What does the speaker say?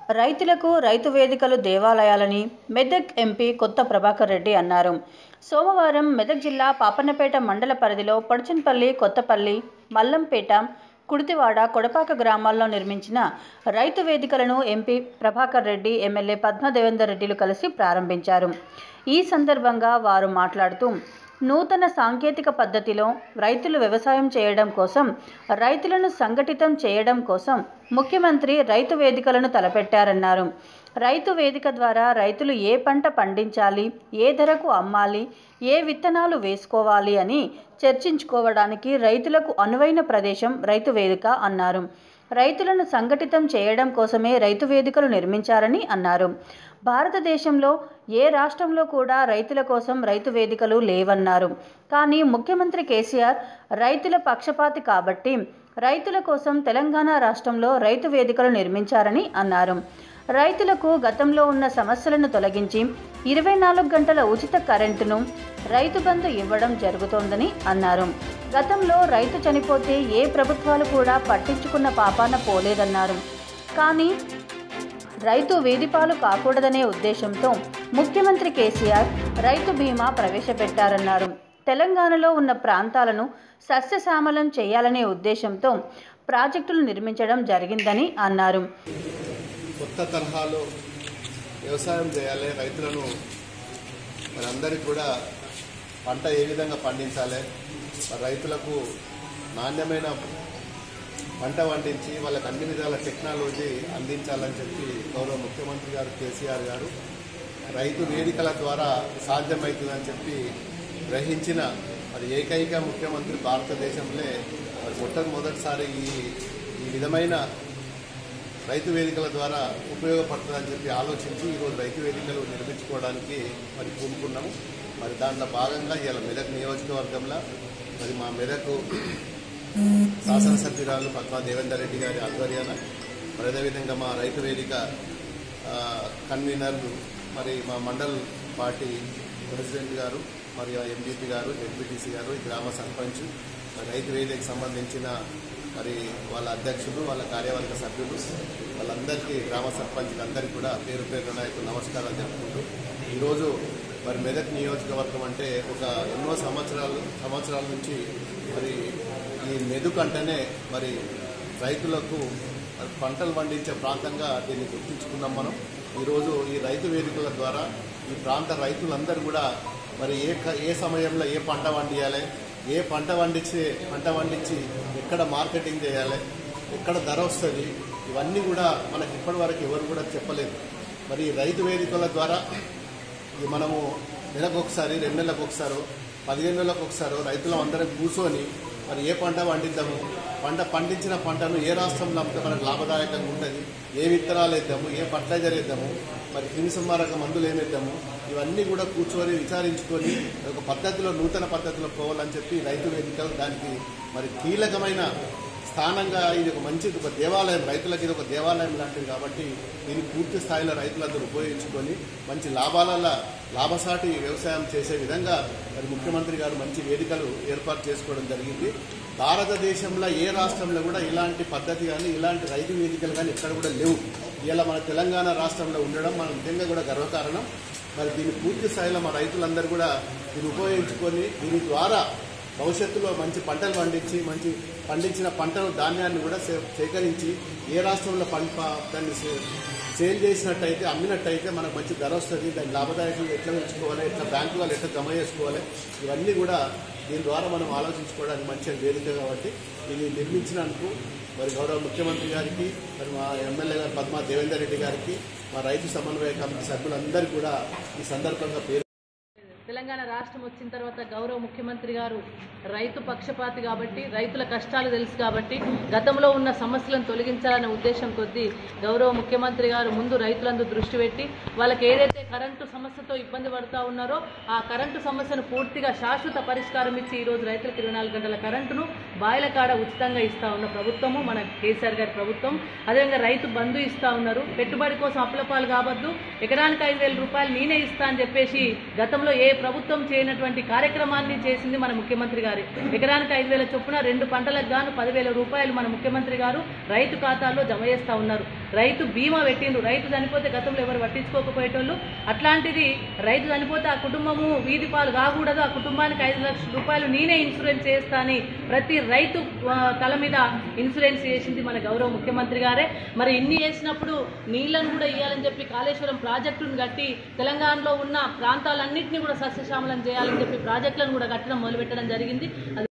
రైతులకు రైతు వేదికలు దేవాలయాలని మెదక్ ఎంపీ కొత్త ప్రభాకర్ రెడ్డి అన్నారు సోమవారం మెదక్ జిల్లా పాపన్నపేట మండల పరిధిలో పడుచన్పల్లి కొత్తపల్లి మల్లంపేట కుడితివాడ కొడపాక గ్రామాల్లో నిర్మించిన రైతు వేదికలను ఎంపీ ప్రభాకర్ రెడ్డి ఎమ్మెల్యే పద్మ దేవేందర్ రెడ్డిలు కలిసి ప్రారంభించారు ఈ సందర్భంగా వారు మాట్లాడుతూ నూతన సాంకేతిక పద్ధతిలో రైతులు వ్యవసాయం చేయడం కోసం రైతులను సంఘటితం చేయడం కోసం ముఖ్యమంత్రి రైతు వేదికలను తలపెట్టారన్నారు రైతు వేదిక ద్వారా రైతులు ఏ పంట పండించాలి ఏ ధరకు అమ్మాలి ఏ విత్తనాలు వేసుకోవాలి అని చర్చించుకోవడానికి రైతులకు అనువైన ప్రదేశం రైతు వేదిక అన్నారు రైతులను సంఘటితం చేయడం కోసమే రైతు వేదికలు నిర్మించారని అన్నారు భారతదేశంలో ఏ రాష్ట్రంలో కూడా రైతుల కోసం రైతు వేదికలు లేవన్నారు కానీ ముఖ్యమంత్రి కేసీఆర్ రైతుల పక్షపాతి కాబట్టి రైతుల కోసం తెలంగాణ రాష్ట్రంలో రైతు వేదికలు నిర్మించారని అన్నారు రైతులకు గతంలో ఉన్న సమస్యలను తొలగించి ఇరవై నాలుగు గంటల ఉచిత కరెంటును రైతు బంధు ఇవ్వడం జరుగుతోందని అన్నారు గతంలో రైతు చనిపోతే ఏ ప్రభుత్వాలు కూడా పట్టించుకున్న పాపాన పోలేదన్నారు కానీ రైతు వేదిపాలు కాకూడదనే ఉద్దేశంతో ముఖ్యమంత్రి కేసీఆర్ రైతు బీమా ప్రవేశపెట్టారన్నారు తెలంగాణలో ఉన్న ప్రాంతాలను సస్యశ్యామలం చేయాలనే ఉద్దేశంతో ప్రాజెక్టులు నిర్మించడం జరిగిందని అన్నారు కొత్త తరహాలో వ్యవసాయం చేయాలి రైతులను మరి అందరికి కూడా పంట ఏ విధంగా పండించాలి మరి రైతులకు నాణ్యమైన పంట పండించి వాళ్ళకి అన్ని విధాల టెక్నాలజీ అందించాలని చెప్పి గౌరవ ముఖ్యమంత్రి గారు కేసీఆర్ గారు రైతు వేదికల ద్వారా సాధ్యమవుతుందని చెప్పి గ్రహించిన మరి ఏకైక ముఖ్యమంత్రి భారతదేశంలో మరి మొట్టమొదటిసారి ఈ ఈ విధమైన రైతు వేదికల ద్వారా ఉపయోగపడుతుందని చెప్పి ఆలోచించి ఈరోజు రైతు వేదికలు నిర్మించుకోవడానికి మరి పూనుకున్నాము మరి దాంట్లో భాగంగా ఇవాళ మెదక్ నియోజకవర్గంలో మరి మా మెదక్ శాసనసభ్యురాలు పద్మా దేవేందర్ రెడ్డి గారి ఆధ్వర్యాన మరి అదేవిధంగా మా రైతు వేదిక ఆ, కన్వీనర్ మరి మా మండల్ పార్టీ ప్రెసిడెంట్ గారు మరియు ఎంపీపీ గారు ఎంపీటీసీ గారు ఈ గ్రామ సర్పంచ్ మరి రైతు వేదికకు సంబంధించిన మరి వాళ్ళ అధ్యక్షులు వాళ్ళ కార్యవర్గ సభ్యులు వాళ్ళందరికీ గ్రామ సర్పంచ్ అందరికీ కూడా పేరు పేరు నాయకులు నమస్కారాలు జరుపుకుంటూ ఈరోజు మరి మెదక్ నియోజకవర్గం అంటే ఒక ఎన్నో సంవత్సరాలు సంవత్సరాల నుంచి మరి ఈ మెదక్ అంటేనే మరి రైతులకు మరి పంటలు పండించే ప్రాంతంగా దీన్ని గుర్తించుకున్నాం మనం ఈరోజు ఈ రైతు వేదికల ద్వారా ఈ ప్రాంత రైతులందరూ కూడా మరి ఏ క- ఏ సమయంలో ఏ పంట పండియాలి ఏ పంట పండించి పంట పండించి ఎక్కడ మార్కెటింగ్ చేయాలి ఎక్కడ ధర వస్తుంది ఇవన్నీ కూడా మనకి ఇప్పటివరకు ఎవరు కూడా చెప్పలేదు మరి ఈ రైతు వేదికల ద్వారా ఇది మనము నెలకు ఒకసారి రెండు నెలలకు ఒకసారి పదిహేను నెలలకు ఒకసారి రైతులం అందరం కూర్చొని మరి ఏ పంట పండిద్దాము పంట పండించిన పంటను ఏ రాష్ట్రంలో అమ్మితే మనకు లాభదాయకంగా ఉంటుంది ఏ విత్తనాలు వేద్దాము ఏ ఫర్టిలైజర్ వేద్దాము మరి క్రిమిసంహారక మందులు ఏమేద్దాము ఇవన్నీ కూడా కూర్చొని విచారించుకొని ఒక పద్ధతిలో నూతన పద్ధతిలో పోవాలని చెప్పి రైతు వేదికలు దానికి మరి కీలకమైన స్థానంగా ఇది ఒక మంచి ఒక దేవాలయం రైతులకు ఇది ఒక దేవాలయం లాంటిది కాబట్టి దీన్ని పూర్తి స్థాయిలో రైతులందరూ ఉపయోగించుకొని మంచి లాభాల లాభసాటి వ్యవసాయం చేసే విధంగా మరి ముఖ్యమంత్రి గారు మంచి వేదికలు ఏర్పాటు చేసుకోవడం జరిగింది భారతదేశంలో ఏ రాష్ట్రంలో కూడా ఇలాంటి పద్ధతి కానీ ఇలాంటి రైతు వేదికలు కానీ ఎక్కడ కూడా లేవు ఇలా మన తెలంగాణ రాష్ట్రంలో ఉండడం మన నిజంగా కూడా గర్వకారణం మరి దీన్ని పూర్తి స్థాయిలో మా రైతులందరూ కూడా దీన్ని ఉపయోగించుకొని దీని ద్వారా భవిష్యత్తులో మంచి పంటలు పండించి మంచి పండించిన పంటలు ధాన్యాన్ని కూడా సే- సేకరించి ఏ రాష్ట్రంలో పంట దాన్ని సే- సేల్ చేసినట్టయితే అమ్మినట్టయితే మనకు మంచి ధర వస్తుంది దాన్ని లాభదాయకంగా ఎట్లా ఉంచుకోవాలి ఎట్లా బ్యాంకు వాళ్ళు ఎట్లా జమ చేసుకోవాలి ఇవన్నీ కూడా దీని ద్వారా మనం ఆలోచించుకోవడానికి మంచి వేదిక కాబట్టి ఇది నిర్మించినందుకు మరి గౌరవ ముఖ్యమంత్రి గారికి మరి మా ఎమ్మెల్యే గారు పద్మా దేవేందర్ రెడ్డి గారికి మా రైతు సమన్వయ కమిటీ సభ్యులందరికీ కూడా ఈ సందర్భంగా పేరు తెలంగాణ రాష్ట్రం వచ్చిన తర్వాత గౌరవ ముఖ్యమంత్రి గారు రైతు పక్షపాతి కాబట్టి రైతుల కష్టాలు తెలుసు కాబట్టి గతంలో ఉన్న సమస్యలను తొలగించాలనే ఉద్దేశం కొద్దీ గౌరవ ముఖ్యమంత్రి గారు ముందు రైతులందు దృష్టి పెట్టి వాళ్ళకి ఏదైతే కరెంటు సమస్యతో ఇబ్బంది పడుతూ ఉన్నారో ఆ కరెంటు సమస్యను పూర్తిగా శాశ్వత పరిష్కారం ఇచ్చి ఈ రోజు రైతులకు ఇరవై నాలుగు గంటల కరెంటును బాయిల కాడ ఉచితంగా ఇస్తా ఉన్న ప్రభుత్వము మన కేసీఆర్ గారి ప్రభుత్వం అదేవిధంగా రైతు బంధు ఇస్తా ఉన్నారు పెట్టుబడి కోసం అప్పులపాలు కావద్దు ఎకరానికి ఐదు వేల రూపాయలు నేనే ఇస్తా అని చెప్పేసి గతంలో ఏ ప్రభుత్వం ప్రభుత్వం చేయనటువంటి కార్యక్రమాన్ని చేసింది మన ముఖ్యమంత్రి గారు ఎకరానికి ఐదు వేల చొప్పున రెండు పంటలకు గాను పదివేల రూపాయలు మన ముఖ్యమంత్రి గారు రైతు ఖాతాల్లో జమ చేస్తా ఉన్నారు రైతు బీమా పెట్టిండ్రు రైతు చనిపోతే గతంలో ఎవరు పట్టించుకోకపోయేటోళ్ళు అట్లాంటిది రైతు చనిపోతే ఆ కుటుంబము వీధి పాలు కాకూడదు ఆ కుటుంబానికి ఐదు లక్షల రూపాయలు నేనే ఇన్సూరెన్స్ చేస్తా అని ప్రతి రైతు ఆ, తల మీద ఇన్సూరెన్స్ చేసింది మన గౌరవ ముఖ్యమంత్రి గారే మరి ఇన్ని చేసినప్పుడు నీళ్లను కూడా ఇవ్వాలని చెప్పి కాళేశ్వరం ప్రాజెక్టును కట్టి తెలంగాణలో ఉన్న ప్రాంతాలన్నింటినీ కూడా సస్యశ్యామలం చేయాలని చెప్పి ప్రాజెక్టులను కూడా కట్టడం మొదలుపెట్టడం జరిగింది అది